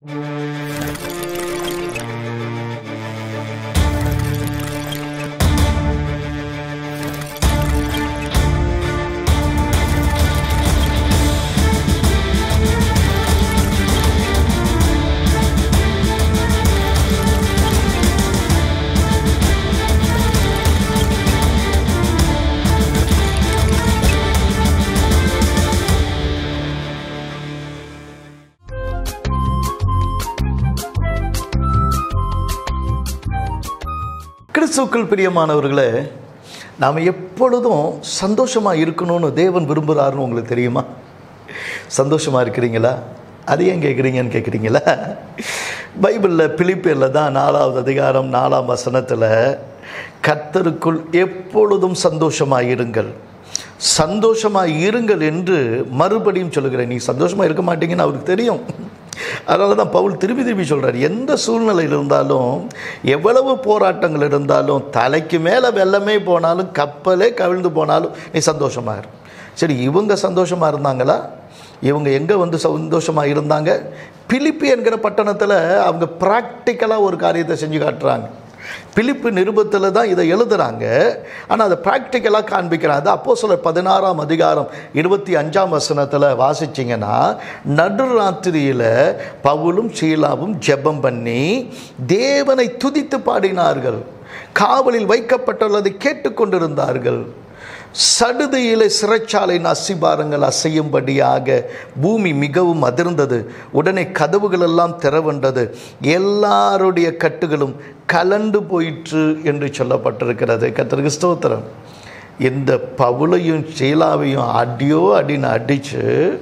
கிறிஸ்துக்கள் பிரியமானவர்களே நாம் எப்பொழுதும் சந்தோஷமாக இருக்கணும்னு தேவன் விரும்புகிறாருன்னு உங்களுக்கு தெரியுமா சந்தோஷமாக இருக்கிறீங்களா அது ஏன் கேட்குறீங்கன்னு கேட்குறீங்களா பைபிளில் பிலிப்பியரில் தான் நாலாவது அதிகாரம் நாலாம் வசனத்தில் கர்த்தருக்குள் எப்பொழுதும் சந்தோஷமாக இருங்கள் சந்தோஷமாக இருங்கள் என்று மறுபடியும் சொல்லுகிறேன் நீ சந்தோஷமாக இருக்க மாட்டீங்கன்னு அவருக்கு தெரியும் அதனால தான் பவுல் திருப்பி திருப்பி சொல்கிறார் எந்த சூழ்நிலையில் இருந்தாலும் எவ்வளவு போராட்டங்கள் இருந்தாலும் தலைக்கு மேலே வெள்ளமே போனாலும் கப்பலே கவிழ்ந்து போனாலும் நீ சந்தோஷமாக இரு சரி இவங்க சந்தோஷமாக இருந்தாங்களா இவங்க எங்கே வந்து சந்தோஷமாக இருந்தாங்க பிலிப்பி என்கிற பட்டணத்தில் அவங்க ப்ராக்டிக்கலாக ஒரு காரியத்தை செஞ்சு காட்டுறாங்க பிலிப்பு நிருபத்தில் தான் இதை எழுதுறாங்க ஆனால் அதை ப்ராக்டிக்கலாக காண்பிக்கிறாங்க அது அப்போ சில பதினாறாம் அதிகாரம் இருபத்தி அஞ்சாம் வசனத்தில் வாசிச்சிங்கன்னா நடுராத்திரியில் பவுலும் ஷீலாவும் ஜெபம் பண்ணி தேவனை துதித்து பாடினார்கள் காவலில் வைக்கப்பட்டுள்ளதை கேட்டுக்கொண்டிருந்தார்கள் சடுதியிலே சிறைச்சாலையின் அசிபாரங்கள் அசையும்படியாக பூமி மிகவும் அதிர்ந்தது உடனே கதவுகள் எல்லாம் திறவண்டது எல்லாருடைய கட்டுகளும் கலண்டு போயிற்று என்று சொல்லப்பட்டிருக்கிறது கத்திரிக்கு ஸ்தோத்திரம் இந்த பவுலையும் சீலாவையும் அடியோ அடின்னு அடித்து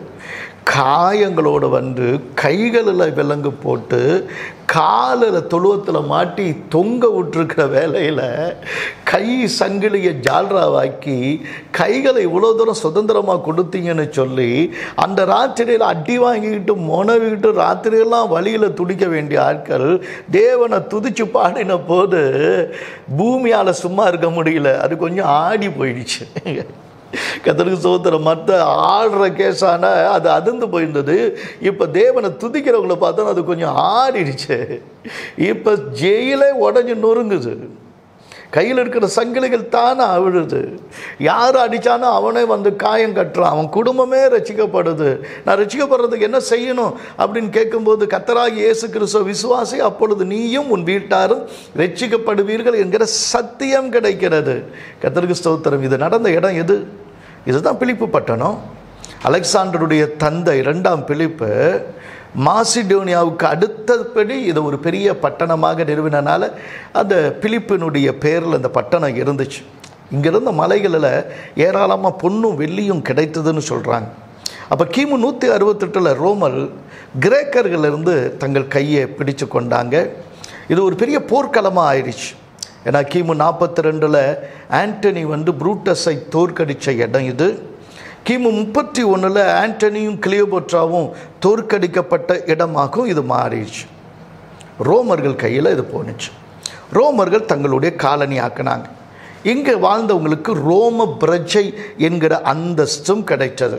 காயங்களோடு வந்து கைகளில் விலங்கு போட்டு காலில் தொழுவத்தில் மாட்டி தொங்க விட்டுருக்கிற வேலையில் கை சங்கிலியை ஜால்ராவாக்கி கைகளை இவ்வளோ தூரம் சுதந்திரமாக கொடுத்தீங்கன்னு சொல்லி அந்த ராத்திரியில் அடி வாங்கிக்கிட்டு மொனவிக்கிட்டு ராத்திரியெல்லாம் வழியில் துடிக்க வேண்டிய ஆட்கள் தேவனை துதிச்சு பாடின போது பூமியால் சும்மா இருக்க முடியல அது கொஞ்சம் ஆடி போயிடுச்சு கத்தருக்கு சோத்திரம் மற்ற ஆடுற கேஸான அது அதிர்ந்து போயிருந்தது இப்போ தேவனை துதிக்கிறவங்கள பார்த்தா அது கொஞ்சம் ஆடிடுச்சு இப்போ ஜெயிலே உடஞ்சி நொறுங்குது கையில் இருக்கிற சங்கிலிகள் தானே அவிழுது யார் அடித்தானோ அவனே வந்து காயம் கட்டுறான் அவன் குடும்பமே ரசிக்கப்படுது நான் ரசிக்கப்படுறதுக்கு என்ன செய்யணும் அப்படின்னு கேட்கும்போது கத்தராகி இயேசு கிறிஸ்துவ விசுவாசி அப்பொழுது நீயும் உன் வீட்டாரும் ரட்சிக்கப்படுவீர்கள் என்கிற சத்தியம் கிடைக்கிறது கத்தருக்கு ஸ்தோத்திரம் இது நடந்த இடம் எது இதுதான் பிலிப்பு பட்டணம் அலெக்சாண்டருடைய தந்தை இரண்டாம் பிலிப்பு மாசிடோனியாவுக்கு அடுத்தபடி இது ஒரு பெரிய பட்டணமாக நிறுவினால அந்த பிலிப்பினுடைய பேரில் அந்த பட்டணம் இருந்துச்சு இங்கிருந்த மலைகளில் ஏராளமாக பொண்ணும் வெள்ளியும் கிடைத்ததுன்னு சொல்கிறாங்க அப்போ கிமு நூற்றி அறுபத்தெட்டில் ரோமல் கிரேக்கர்களிலிருந்து தங்கள் கையை பிடிச்சு கொண்டாங்க இது ஒரு பெரிய போர்க்களமாக ஆயிடுச்சு ஏன்னா கிமு நாற்பத்தி ரெண்டில் ஆண்டனி வந்து புரூட்டஸை தோற்கடித்த இடம் இது கிமு முப்பத்தி ஒன்றில் ஆண்டனியும் கிளியோபோட்ராவும் தோற்கடிக்கப்பட்ட இடமாகவும் இது மாறிடுச்சு ரோமர்கள் கையில் இது போணுச்சு ரோமர்கள் தங்களுடைய காலனி ஆக்கினாங்க இங்கே வாழ்ந்தவங்களுக்கு ரோம பிரஜை என்கிற அந்தஸ்தும் கிடைச்சது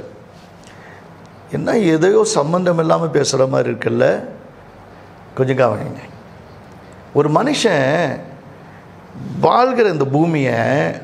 என்ன எதையோ சம்பந்தம் இல்லாமல் பேசுகிற மாதிரி இருக்குல்ல கொஞ்சம் கவனிங்க ஒரு மனுஷன் வாழ்கிற இந்த பூமியை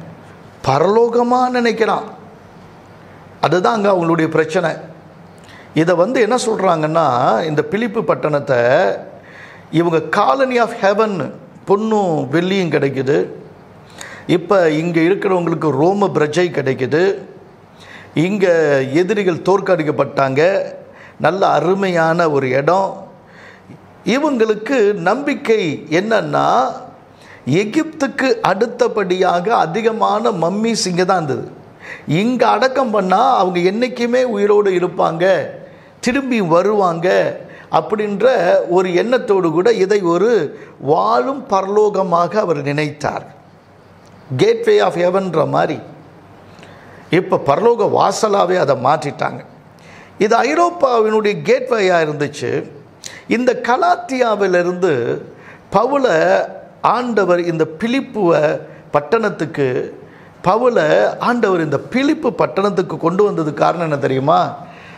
பரலோகமாக நினைக்கிறான் அதுதான் அங்கே அவங்களுடைய பிரச்சனை இதை வந்து என்ன சொல்கிறாங்கன்னா இந்த பிலிப்பு பட்டணத்தை இவங்க காலனி ஆஃப் ஹெவன் பொண்ணும் வெள்ளியும் கிடைக்குது இப்போ இங்கே இருக்கிறவங்களுக்கு ரோம பிரஜை கிடைக்குது இங்கே எதிரிகள் தோற்கடிக்கப்பட்டாங்க நல்ல அருமையான ஒரு இடம் இவங்களுக்கு நம்பிக்கை என்னன்னா எகிப்துக்கு அடுத்தபடியாக அதிகமான மம்மிஸ் இங்கே தான் இருந்தது இங்கே அடக்கம் பண்ணால் அவங்க என்றைக்குமே உயிரோடு இருப்பாங்க திரும்பி வருவாங்க அப்படின்ற ஒரு எண்ணத்தோடு கூட இதை ஒரு வாழும் பரலோகமாக அவர் நினைத்தார் கேட்வே ஆஃப் ஹெவன்ற மாதிரி இப்போ பரலோக வாசலாகவே அதை மாற்றிட்டாங்க இது ஐரோப்பாவினுடைய கேட்வேயாக இருந்துச்சு இந்த கலாத்தியாவிலிருந்து பவுலை ஆண்டவர் இந்த பிலிப்புவை பட்டணத்துக்கு பவுலை ஆண்டவர் இந்த பிலிப்பு பட்டணத்துக்கு கொண்டு வந்தது காரணம் என்ன தெரியுமா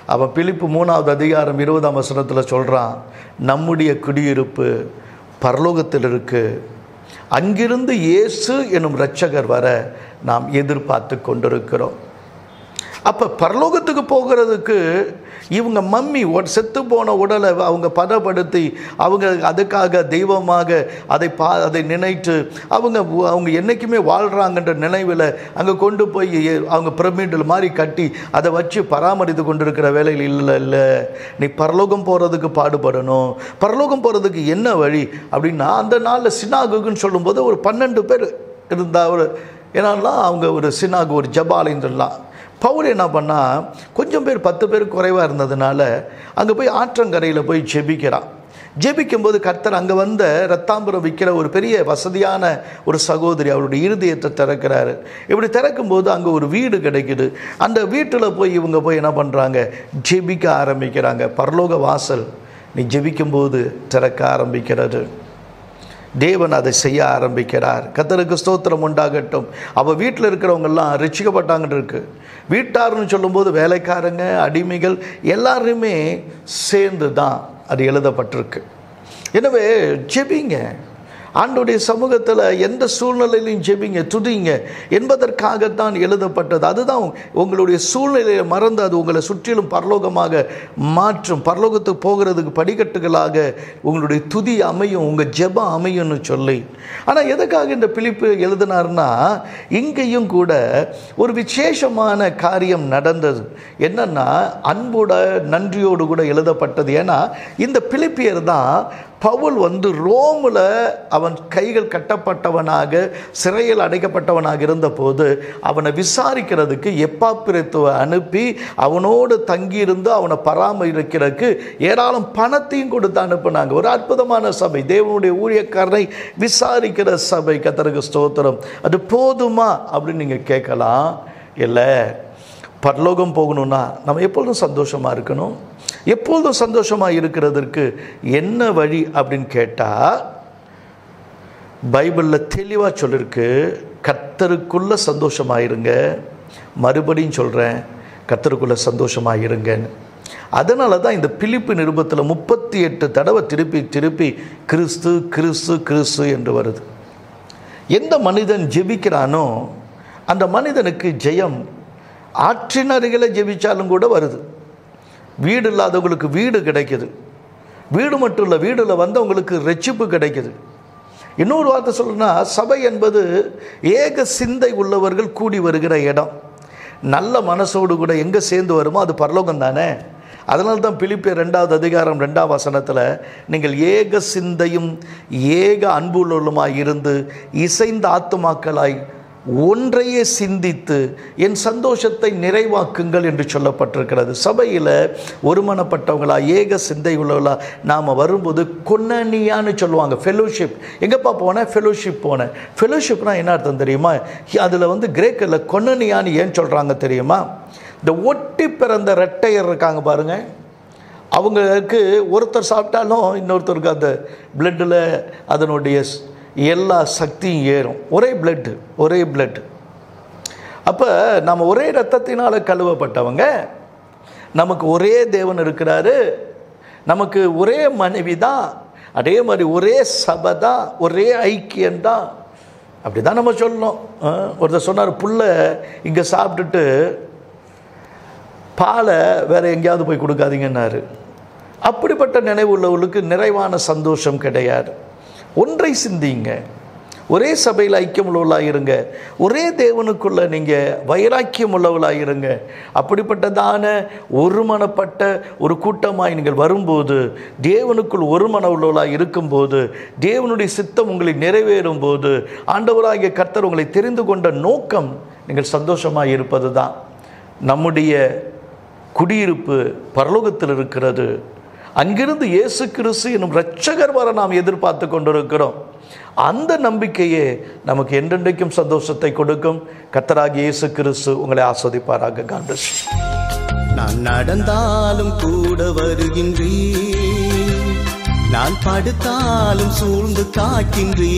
அவன் பிலிப்பு மூணாவது அதிகாரம் இருபதாம் வசனத்தில் சொல்கிறான் நம்முடைய குடியிருப்பு பரலோகத்தில் இருக்கு அங்கிருந்து இயேசு எனும் இரட்சகர் வர நாம் எதிர்பார்த்து கொண்டிருக்கிறோம் அப்போ பரலோகத்துக்கு போகிறதுக்கு இவங்க மம்மி ஒ- செத்து போன உடலை அவங்க பதப்படுத்தி அவங்க அதுக்காக தெய்வமாக அதை பா அதை நினைத்து அவங்க உ- அவங்க என்றைக்குமே வாழ்கிறாங்கன்ற நினைவில் அங்கே கொண்டு போய் எ- அவங்க பிரமிடில் மாதிரி கட்டி அதை வச்சு பராமரித்து கொண்டிருக்கிற வேலையில் இல்லை இல்லை நீ பரலோகம் போகிறதுக்கு பாடுபடணும் பரலோகம் போகிறதுக்கு என்ன வழி அப்படின்னா அந்த நாளில் சினாகுன்னு சொல்லும்போது ஒரு பன்னெண்டு பேர் இருந்தா ஒரு ஏன்னா அவங்க ஒரு சினாகு ஒரு ஜபாலைன்னு சொல்லலாம் பவுல் என்ன பண்ணா கொஞ்சம் பேர் பத்து பேர் குறைவாக இருந்ததுனால அங்கே போய் ஆற்றங்கரையில் போய் ஜெபிக்கிறான் ஜெபிக்கும்போது கர்த்தர் அங்கே வந்த ரத்தாம்பரம் விற்கிற ஒரு பெரிய வசதியான ஒரு சகோதரி அவருடைய இருதயத்தை திறக்கிறாரு இப்படி திறக்கும்போது அங்கே ஒரு வீடு கிடைக்குது அந்த வீட்டில் போய் இவங்க போய் என்ன பண்ணுறாங்க ஜெபிக்க ஆரம்பிக்கிறாங்க பரலோக வாசல் நீ ஜெபிக்கும்போது திறக்க ஆரம்பிக்கிறது தேவன் அதை செய்ய ஆரம்பிக்கிறார் கத்தருக்கு ஸ்தோத்திரம் உண்டாகட்டும் அவள் வீட்டில் இருக்கிறவங்கெல்லாம் ரட்சிக்கப்பட்டாங்கன்னு இருக்கு வீட்டார்னு சொல்லும்போது வேலைக்காரங்க அடிமைகள் எல்லாருமே சேர்ந்து தான் அது எழுதப்பட்டிருக்கு எனவே ஜெபிங்க ஆண்டுடைய சமூகத்தில் எந்த சூழ்நிலையிலையும் ஜெபிங்க துதிங்க என்பதற்காகத்தான் எழுதப்பட்டது அதுதான் உங்களுடைய சூழ்நிலையை மறந்து அது உங்களை சுற்றிலும் பரலோகமாக மாற்றும் பரலோகத்துக்கு போகிறதுக்கு படிக்கட்டுகளாக உங்களுடைய துதி அமையும் உங்கள் ஜெபம் அமையும்னு சொல்லி ஆனால் எதுக்காக இந்த பிலிப்பு எழுதினார்னா இங்கேயும் கூட ஒரு விசேஷமான காரியம் நடந்தது என்னன்னா அன்போட நன்றியோடு கூட எழுதப்பட்டது ஏன்னா இந்த பிலிப்பியர் தான் பவுல் வந்து ரோமில் அவன் கைகள் கட்டப்பட்டவனாக சிறையில் அடைக்கப்பட்டவனாக இருந்தபோது அவனை விசாரிக்கிறதுக்கு எப்பாப்பிரத்துவ அனுப்பி அவனோடு தங்கியிருந்து அவனை பராமரிக்கிறதுக்கு ஏராளம் பணத்தையும் கொடுத்து அனுப்புனாங்க ஒரு அற்புதமான சபை தேவனுடைய ஊழியக்காரனை விசாரிக்கிற சபை கத்தருக்கு ஸ்தோத்திரம் அது போதுமா அப்படின்னு நீங்கள் கேட்கலாம் இல்லை பரலோகம் போகணும்னா நம்ம எப்பொழுதும் சந்தோஷமாக இருக்கணும் எப்பொழுதும் சந்தோஷமாக இருக்கிறதற்கு என்ன வழி அப்படின்னு கேட்டால் பைபிளில் தெளிவாக சொல்லிருக்கு கர்த்தருக்குள்ள சந்தோஷமாக இருங்க மறுபடியும் சொல்கிறேன் கர்த்தருக்குள்ள சந்தோஷமாக இருங்கன்னு அதனால தான் இந்த பிலிப்பு நிருபத்தில் முப்பத்தி எட்டு தடவை திருப்பி திருப்பி கிறிஸ்து கிறிஸ்து கிறிஸ்து என்று வருது எந்த மனிதன் ஜெபிக்கிறானோ அந்த மனிதனுக்கு ஜெயம் ஆற்றின் அருகில ஜெபிச்சாலும் கூட வருது வீடு இல்லாதவங்களுக்கு வீடு கிடைக்குது வீடு மட்டும் இல்லை வீடில் வந்தவங்களுக்கு ரட்சிப்பு கிடைக்குது இன்னொரு வார்த்தை சொல்லணும்னா சபை என்பது ஏக சிந்தை உள்ளவர்கள் கூடி வருகிற இடம் நல்ல மனசோடு கூட எங்கே சேர்ந்து வருமோ அது பரலோகம் தானே அதனால தான் பிலிப்பியர் ரெண்டாவது அதிகாரம் ரெண்டாம் வசனத்தில் நீங்கள் ஏக சிந்தையும் ஏக அன்புள்ளவளுமாய் இருந்து இசைந்த ஆத்துமாக்களாய் ஒன்றையே சிந்தித்து என் சந்தோஷத்தை நிறைவாக்குங்கள் என்று சொல்லப்பட்டிருக்கிறது சபையில் ஒருமனப்பட்டவங்களா ஏக சிந்தை உள்ளவங்களா நாம் வரும்போது கொன்னனியான்னு சொல்லுவாங்க ஃபெலோஷிப் எங்கேப்பா போனேன் ஃபெலோஷிப் போனேன் ஃபெலோஷிப்னா என்ன அர்த்தம் தெரியுமா அதில் வந்து கிரேக்கில் கொன்னனியான்னு ஏன் சொல்கிறாங்க தெரியுமா இந்த ஒட்டி பிறந்த ரெட்டையர் இருக்காங்க பாருங்க அவங்களுக்கு ஒருத்தர் சாப்பிட்டாலும் இன்னொருத்தருக்கு அந்த பிளட்டில் அதனுடைய ஸ்- எல்லா சக்தியும் ஏறும் ஒரே பிளட் ஒரே பிளட் அப்போ நம்ம ஒரே ரத்தத்தினால் கழுவப்பட்டவங்க நமக்கு ஒரே தேவன் இருக்கிறாரு நமக்கு ஒரே மனைவி தான் அதே மாதிரி ஒரே சபை தான் ஒரே ஐக்கியம் தான் அப்படி தான் நம்ம சொல்லணும் ஆ, ஒருத்தர் சொன்னார் புள்ள இங்கே சாப்பிட்டுட்டு பாலை வேற எங்கேயாவது போய் கொடுக்காதீங்கன்னாரு அப்படிப்பட்ட நினைவு உள்ளவர்களுக்கு நிறைவான சந்தோஷம் கிடையாது ஒன்றை சிந்திங்க ஒரே சபையில் ஐக்கியம் உள்ளவர்களாக இருங்க ஒரே தேவனுக்குள்ள நீங்கள் வைராக்கியம் உள்ளவர்களாக இருங்க அப்படிப்பட்டதான ஒருமனப்பட்ட ஒரு கூட்டமாய் நீங்கள் வரும்போது தேவனுக்குள் ஒருமன உள்ளவர்களாக இருக்கும்போது தேவனுடைய சித்தம் உங்களை நிறைவேறும் போது ஆண்டவராகிய கர்த்தர் உங்களை தெரிந்து கொண்ட நோக்கம் நீங்கள் சந்தோஷமாக இருப்பது தான் நம்முடைய குடியிருப்பு பரலோகத்தில் இருக்கிறது அங்கிருந்து இயேசு கிறிஸ்து என்னும் இரட்சகர் வர நாம் எதிர்பார்த்து கொண்டிருக்கிறோம் அந்த நம்பிக்கையே நமக்கு என்றென்றைக்கும் சந்தோஷத்தை கொடுக்கும் கத்தராகிய இயேசு கிறிஸ்து உங்களை ஆஸ்வதிப்பாராக God bless you. நான் நடந்தாலும் கூட வருகின்றீ நான் படுத்தாலும் சூழ்ந்து காக்கின்றீ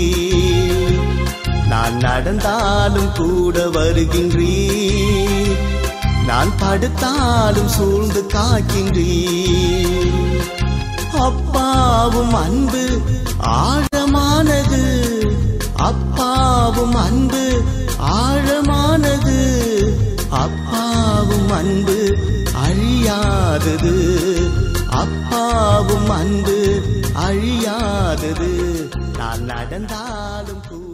நான் நடந்தாலும் கூட வருகின்றீ நான் படுத்தாலும் சூழ்ந்து காக்கின்றீர் அப்பாவும் அன்பு ஆழமானது அப்பாவும் அன்பு ஆழமானது அப்பாவும் அன்பு அழியாதது அப்பாவும் அன்பு அழியாதது நான் நடந்தாலும் கூட